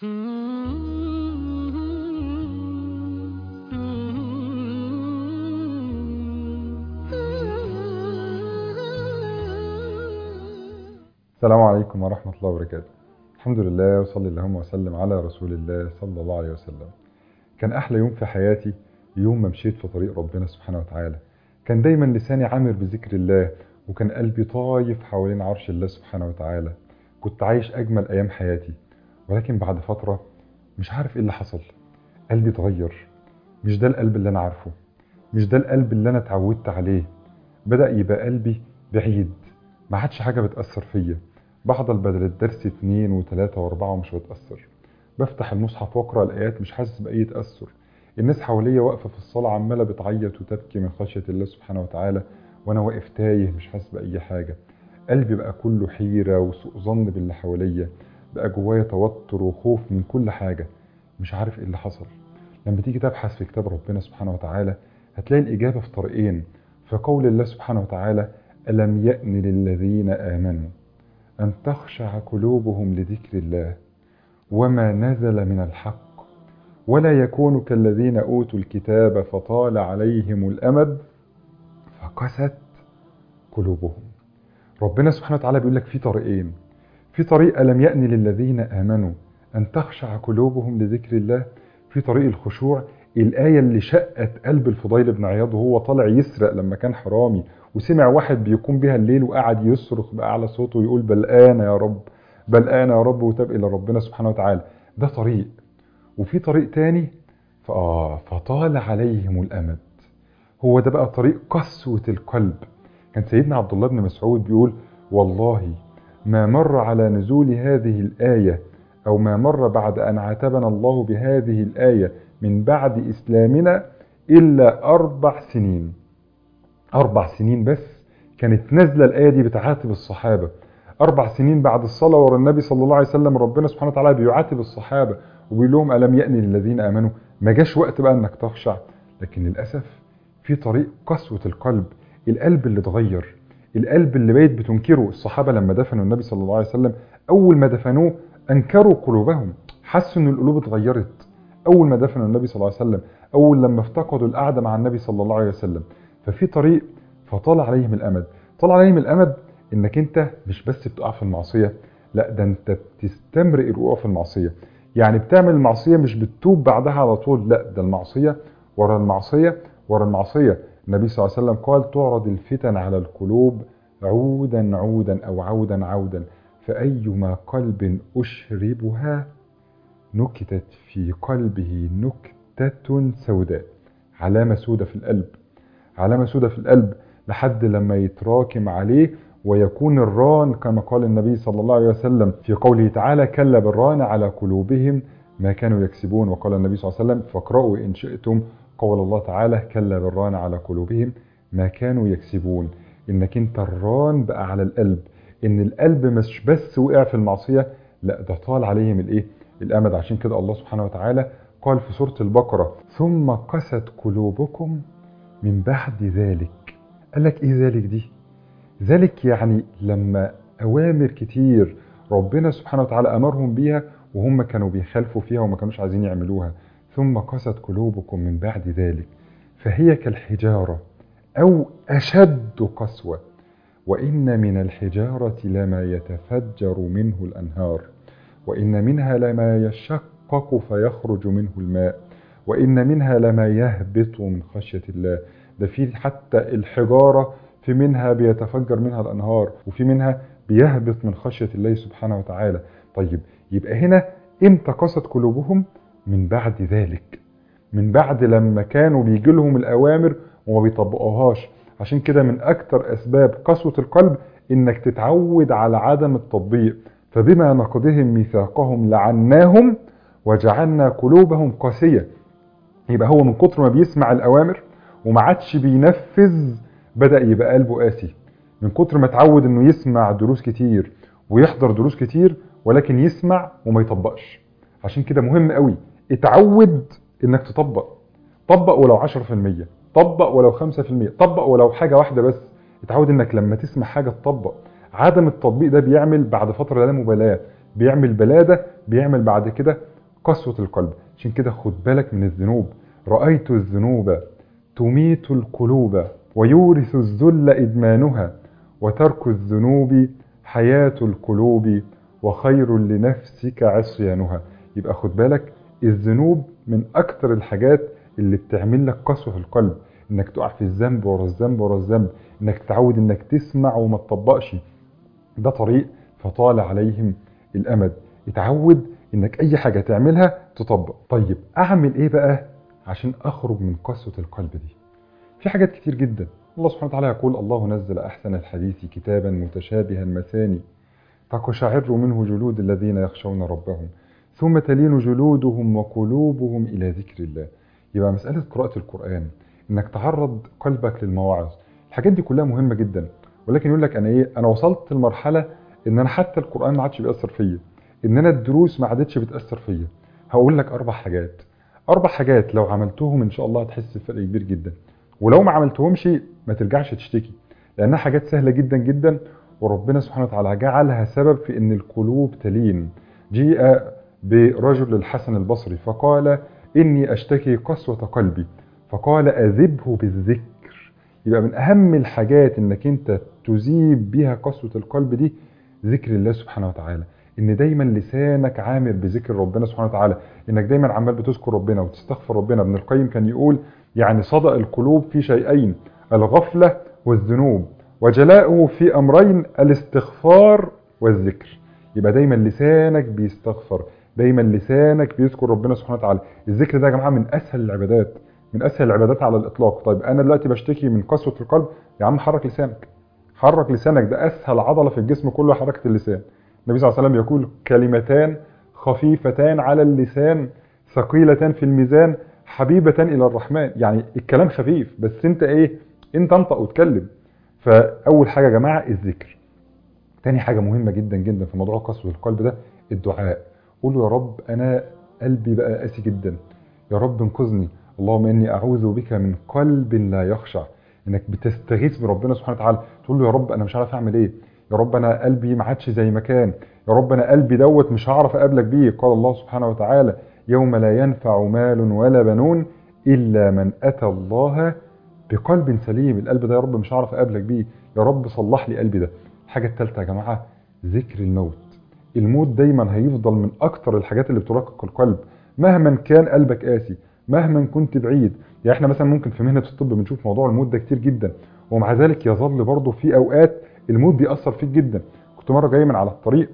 السلام عليكم ورحمة الله وبركاته الحمد لله وصلي اللهم وسلم على رسول الله صلى الله عليه وسلم كان أحلى يوم في حياتي يوم ما مشيت في طريق ربنا سبحانه وتعالى كان دايما لساني عامر بذكر الله وكان قلبي طايف حوالين عرش الله سبحانه وتعالى كنت عايش أجمل أيام حياتي ولكن بعد فترة مش عارف إيه اللي حصل قلبي اتغير مش ده القلب اللي أنا عارفه مش ده القلب اللي أنا اتعودت عليه بدأ يبقى قلبي بعيد ما عادش حاجة بتأثر فيا بحضر بدل الدرس اتنين وتلاتة واربعة ومش بتأثر بفتح المصحف واقرا الآيات مش حاسس بأي تأثر الناس حواليا واقفة في الصلاة عمالة بتعيط وتبكي من خشية الله سبحانه وتعالى وأنا واقف تايه مش حاسس بأي حاجة قلبي بقى كله حيرة وسوء ظن باللي حواليا بقى جوايا توتر وخوف من كل حاجة مش عارف ايه اللي حصل لما تيجي تبحث في كتاب ربنا سبحانه وتعالى هتلاقي الإجابة في طريقين في قول الله سبحانه وتعالى ألم يأن للذين آمنوا أن تخشع قلوبهم لذكر الله وما نزل من الحق ولا يكونوا كالذين أوتوا الكتاب فطال عليهم الأمد فقست قلوبهم ربنا سبحانه وتعالى بيقول لك في طريقين في طريق ألم يأن للذين آمنوا أن تخشع قلوبهم لذكر الله في طريق الخشوع الآية اللي شقت قلب الفضيل بن عياض وهو طالع يسرق لما كان حرامي وسمع واحد بيقوم بها الليل وقعد يصرخ بأعلى صوته ويقول بل أنا يا رب بل أنا يا رب وتاب إلى ربنا سبحانه وتعالى ده طريق وفي طريق تاني فآه فطال عليهم الأمد هو ده بقى طريق قسوة القلب كان سيدنا عبد الله بن مسعود بيقول والله ما مر على نزول هذه الآية أو ما مر بعد أن عاتبنا الله بهذه الآية من بعد إسلامنا إلا أربع سنين أربع سنين بس كانت نازلة الآية دي بتعاتب الصحابة أربع سنين بعد الصلاة ورا النبي صلى الله عليه وسلم ربنا سبحانه وتعالى بيعاتب الصحابة وبيقول لهم ألم يأني للذين آمنوا ما جاش وقت بقى أنك تخشع لكن للأسف في طريق قسوة القلب القلب اللي اتغير القلب اللي بقيت بتنكره الصحابة لما دفنوا النبي صلى الله عليه وسلم أول ما دفنوه أنكروا قلوبهم حسوا أن القلوب اتغيرت أول ما دفنوا النبي صلى الله عليه وسلم أول لما افتقدوا القعدة مع النبي صلى الله عليه وسلم ففي طريق فطال عليهم الأمد طال عليهم الأمد انك انت مش بس بتقع في المعصية لا ده انت بتستمرئ الوقوع في المعصية يعني بتعمل المعصية مش بتتوب بعدها على طول لا ده المعصية ورا المعصية ورا المعصية النبي صلى الله عليه وسلم قال تعرض الفتن على القلوب عودا عودا او عودا عودا فأيما قلب أشربها نكتت في قلبه نكتة سوداء علامة سودة في القلب علامة سودة في القلب لحد لما يتراكم عليه ويكون الران كما قال النبي صلى الله عليه وسلم في قوله تعالى كلا بالران على قلوبهم ما كانوا يكسبون وقال النبي صلى الله عليه وسلم فاقرأوا إن شئتم قول الله تعالى كلا بالران على قلوبهم ما كانوا يكسبون إنك انت الران بقى على القلب إن القلب مش بس وقع في المعصية لا ده طال عليهم الإيه الأمد عشان كده الله سبحانه وتعالى قال في سورة البقرة ثم قست قلوبكم من بعد ذلك قال لك ايه ذلك دي ذلك يعني لما اوامر كتير ربنا سبحانه وتعالى امرهم بيها وهم كانوا بيخالفوا فيها وما كانوش عايزين يعملوها ثم قست قلوبكم من بعد ذلك فهي كالحجارة او اشد قسوة وان من الحجارة لما يتفجر منه الانهار وان منها لما يشقق فيخرج منه الماء وان منها لما يهبط من خشية الله ده في حتى الحجارة في منها بيتفجر منها الأنهار وفي منها بيهبط من خشية الله سبحانه وتعالى طيب يبقى هنا امتى قست قلوبهم من بعد ذلك من بعد لما كانوا بيجي لهم الأوامر وما بيطبقوهاش عشان كده من أكتر أسباب قسوة القلب إنك تتعود على عدم التطبيق فبما نقضهم ميثاقهم لعناهم وجعلنا قلوبهم قاسية يبقى هو من كتر ما بيسمع الأوامر وما عادش بينفذ بدأ يبقى قلبه قاسي من كتر ما اتعود انه يسمع دروس كتير ويحضر دروس كتير ولكن يسمع وما يطبقش عشان كده مهم قوي اتعود انك تطبق طبق ولو 10% طبق ولو 5% طبق ولو حاجة واحدة بس اتعود انك لما تسمع حاجة تطبق عدم التطبيق ده بيعمل بعد فترة لا مبالاة بيعمل بلادة بيعمل بعد كده قسوة القلب عشان كده خد بالك من الذنوب رأيت الذنوب تميت القلوب ويورث الذل إدمانها وترك الذنوب حياة القلوب وخير لنفسك عصيانها يبقى خد بالك الذنوب من أكتر الحاجات اللي بتعمل لك قسوة القلب انك تقع في الذنب ورا الذنب ورا الذنب انك تتعود انك تسمع وما تطبقش ده طريق فطال عليهم الامد اتعود انك اي حاجة تعملها تطبق طيب اعمل ايه بقى عشان اخرج من قسوة القلب دي في حاجات كتير جدا الله سبحانه وتعالى يقول الله نزل احسن الحديث كتابا متشابها مثاني تقشعر منه جلود الذين يخشون ربهم ثم تلين جلودهم وقلوبهم الى ذكر الله يبقى مسألة قراءة القرآن انك تعرض قلبك للمواعظ الحاجات دي كلها مهمة جدا ولكن يقول لك انا ايه انا وصلت لمرحلة ان انا حتى القرآن ما عادش بيأثر فيا ان انا الدروس ما عادتش بتأثر فيا هقول لك اربع حاجات اربع حاجات لو عملتهم ان شاء الله هتحس بفرق كبير جدا ولو ما عملتهمش ما ترجعش تشتكي لانها حاجات سهلة جدا جدا وربنا سبحانه وتعالى جعلها سبب في ان القلوب تلين جيء برجل الحسن البصري فقال اني اشتكي قسوة قلبي فقال أذبه بالذكر يبقى من أهم الحاجات إنك أنت تذيب بها قسوة القلب دي ذكر الله سبحانه وتعالى إن دايما لسانك عامر بذكر ربنا سبحانه وتعالى إنك دايما عمال بتذكر ربنا وتستغفر ربنا ابن القيم كان يقول يعني صدأ القلوب في شيئين الغفلة والذنوب وجلاؤه في أمرين الاستغفار والذكر يبقى دايما لسانك بيستغفر دايما لسانك بيذكر ربنا سبحانه وتعالى الذكر ده يا جماعة من أسهل العبادات من اسهل العبادات على الاطلاق طيب انا دلوقتي بشتكي من قسوه القلب يا عم حرك لسانك حرك لسانك ده اسهل عضله في الجسم كله حركه اللسان النبي صلى الله عليه وسلم يقول كلمتان خفيفتان على اللسان ثقيلتان في الميزان حبيبة الى الرحمن يعني الكلام خفيف بس انت ايه انت انطق واتكلم فاول حاجه يا جماعه الذكر تاني حاجه مهمه جدا جدا في موضوع قسوه القلب ده الدعاء قول يا رب انا قلبي بقى قاسي جدا يا رب انقذني اللهم اني اعوذ بك من قلب لا يخشع انك بتستغيث بربنا سبحانه وتعالى تقول له يا رب انا مش عارف اعمل ايه يا رب انا قلبي ما عادش زي ما كان يا رب انا قلبي دوت مش هعرف اقابلك بيه قال الله سبحانه وتعالى يوم لا ينفع مال ولا بنون الا من اتى الله بقلب سليم القلب ده يا رب مش هعرف اقابلك بيه يا رب صلح لي قلبي ده الحاجه الثالثه يا جماعه ذكر الموت الموت دايما هيفضل من اكتر الحاجات اللي بترقق القلب مهما كان قلبك قاسي مهما كنت بعيد يعني احنا مثلا ممكن في مهنه الطب بنشوف موضوع الموت ده كتير جدا ومع ذلك يظل برضه في اوقات الموت بيأثر فيك جدا كنت مره جاي من على الطريق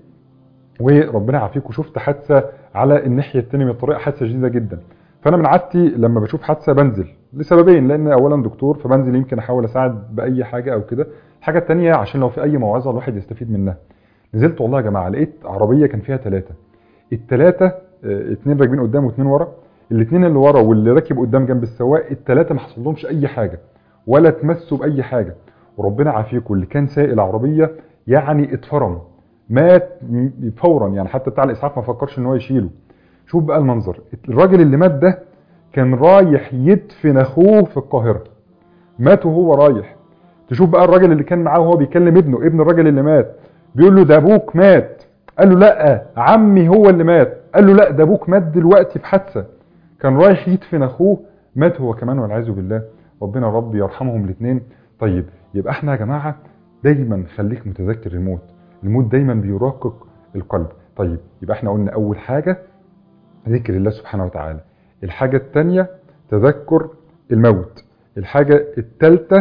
وربنا يعافيك وشفت حادثه على الناحيه الثانيه من الطريق حادثه شديده جدا فانا من عادتي لما بشوف حادثه بنزل لسببين لان اولا دكتور فبنزل يمكن احاول اساعد باي حاجه او كده الحاجه الثانيه عشان لو في اي موعظه الواحد يستفيد منها نزلت والله يا جماعه لقيت عربيه كان فيها ثلاثه الثلاثه اثنين راكبين قدام واثنين ورا الاثنين اللي ورا واللي راكب قدام جنب السواق الثلاثه ما حصلهمش اي حاجه ولا تمسوا باي حاجه وربنا عافيكم اللي كان سايق العربيه يعني اتفرم مات فورا يعني حتى بتاع الاسعاف ما فكرش ان هو يشيله شوف بقى المنظر الراجل اللي مات ده كان رايح يدفن اخوه في القاهره مات وهو رايح تشوف بقى الراجل اللي كان معاه وهو بيكلم ابنه ابن الراجل اللي مات بيقول له ده ابوك مات قال له لا عمي هو اللي مات قال له لا ده ابوك مات دلوقتي في حادثه كان رايح يدفن اخوه مات هو كمان والعياذ بالله ربنا رب يرحمهم الاثنين طيب يبقى احنا يا جماعه دايما خليك متذكر الموت الموت دايما بيراقق القلب طيب يبقى احنا قلنا اول حاجه ذكر الله سبحانه وتعالى الحاجه الثانيه تذكر الموت الحاجه الثالثه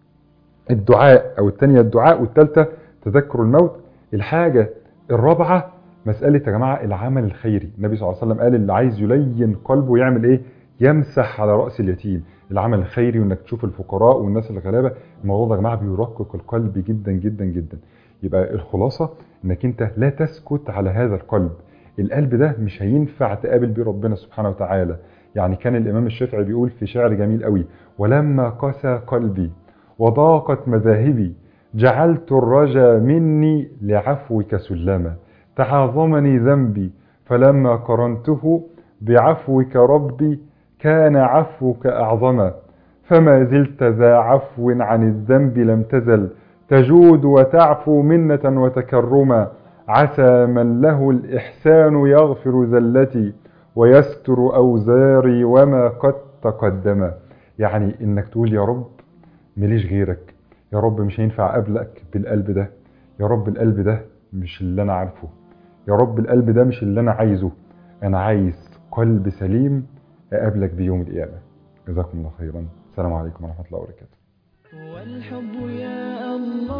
الدعاء او الثانيه الدعاء والثالثه تذكر الموت الحاجه الرابعه مسألة يا جماعة العمل الخيري النبي صلى الله عليه وسلم قال اللي عايز يلين قلبه يعمل ايه يمسح على رأس اليتيم العمل الخيري وانك تشوف الفقراء والناس الغلابة الموضوع ده يا جماعة بيرقق القلب جدا جدا جدا يبقى الخلاصة انك انت لا تسكت على هذا القلب القلب ده مش هينفع تقابل بيه ربنا سبحانه وتعالى يعني كان الامام الشافعي بيقول في شعر جميل قوي ولما قسى قلبي وضاقت مذاهبي جعلت الرجا مني لعفوك سلما تعاظمني ذنبي فلما قرنته بعفوك ربي كان عفوك أعظما فما زلت ذا عفو عن الذنب لم تزل تجود وتعفو منة وتكرما عسى من له الإحسان يغفر زلتي ويستر أوزاري وما قد تقدم يعني إنك تقول يا رب مليش غيرك يا رب مش هينفع أقابلك بالقلب ده يا رب القلب ده مش اللي أنا عارفه يا رب القلب ده مش اللي أنا عايزه أنا عايز قلب سليم أقابلك بيوم القيامة جزاكم الله خيرا السلام عليكم ورحمة الله وبركاته والحب يا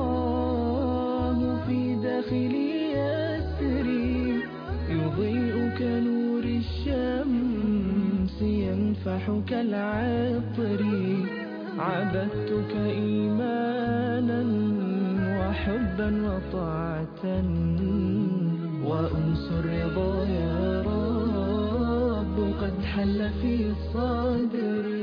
الله في داخلي يسري يضيء كنور الشمس ينفح كالعطر عبدتك إيمانا وحبا وطاعة وأنس الرضا يا رب قد حل في صدري